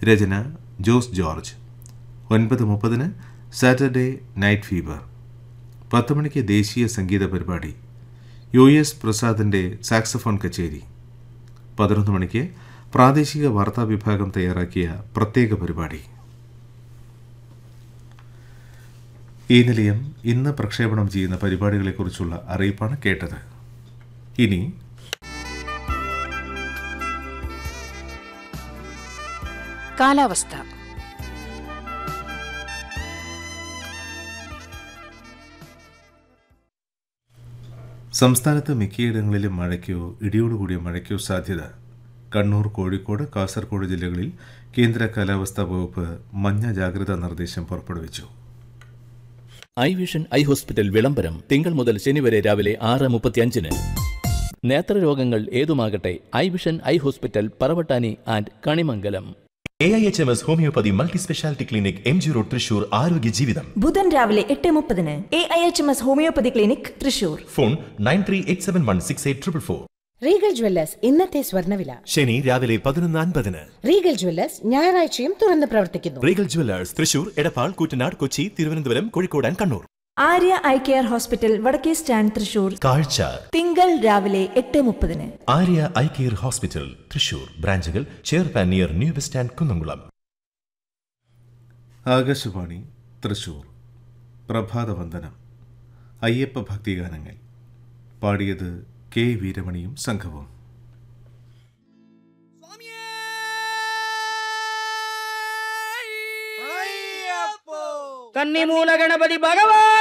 രചന Jose George ഒൻപത് മുപ്പതിന് Saturday night fever പത്ത് മണിക്ക് ദേശീയ സംഗീത പരിപാടി യു എസ് പ്രസാദിൻ്റെ സാക്സഫോൺ കച്ചേരി പതിനൊന്ന് മണിക്ക് പ്രാദേശിക വാർത്താ വിഭാഗം തയ്യാറാക്കിയ പ്രത്യേക പരിപാടി ഈ നിലയം ഇന്ന് പ്രക്ഷേപണം ചെയ്യുന്ന പരിപാടികളെക്കുറിച്ചുള്ള അറിയിപ്പാണ് കേട്ടത് ഇനി കാലാവസ്ഥ സംസ്ഥാനത്ത് മിക്കയിടങ്ങളിലും മഴയ്ക്കോ ഇടിയോടുകൂടിയ മഴയ്ക്കോ സാധ്യത കണ്ണൂർ കോഴിക്കോട് കാസർഗോഡ് ജില്ലകളിൽ കേന്ദ്ര കാലാവസ്ഥാ വകുപ്പ് മഞ്ഞ ജാഗ്രതാ നിർദ്ദേശം പുറപ്പെടുവിച്ചു ഐ വിഷൻ ഐ ഹോസ്പിറ്റൽ വിളംബരം തിങ്കൾ മുതൽ ശനി വരെ രാവിലെ ആറ് മുപ്പത്തിയഞ്ചിന് നേത്രരോഗങ്ങൾ ഏതുമാകട്ടെ eye vision eye hospital Paravattani and Kanimangalam A I H M S homeopathy multi speciality clinic M G road Thrissur ആരോഗ്യ ജീവിതം ബുധൻ രാവിലെ എട്ട് മുപ്പതിന് A I H M S homeopathy clinic Thrissur phone nine three eight seven one six eight triple four Regal jewellers ഇന്നത്തെ സ്വർണ്ണവില ശനി രാവിലെ പതിനൊന്ന് അൻപതിന് റീഗൽ ജ്വല്ലേഴ്സ് ഞായറാഴ്ചയും തുറന്ന് പ്രവർത്തിക്കുന്നു Regal jewellers Thrissur Edappal Koottanad Kochi Thiruvananthapuram Kozhikode and Kannur Arya eye care hospital വടക്കേ സ്റ്റാൻഡ് തൃശൂർ കാഴ്ച തിങ്കൾ രാവിലെ എട്ട് മുപ്പതിന് Arya eye care hospital Thrissur ബ്രാഞ്ചുകൾ ചെയർപാൻ near new bus stand Kunnamkulam Akashvani Thrissur പ്രഭാതവന്ദനം അയ്യപ്പ ഭക്തിഗാനങ്ങൾ പാടിയത് കെ വീരമണിയും സംഘവും കന്നിമൂല ഗണപതി ഭഗവാൻ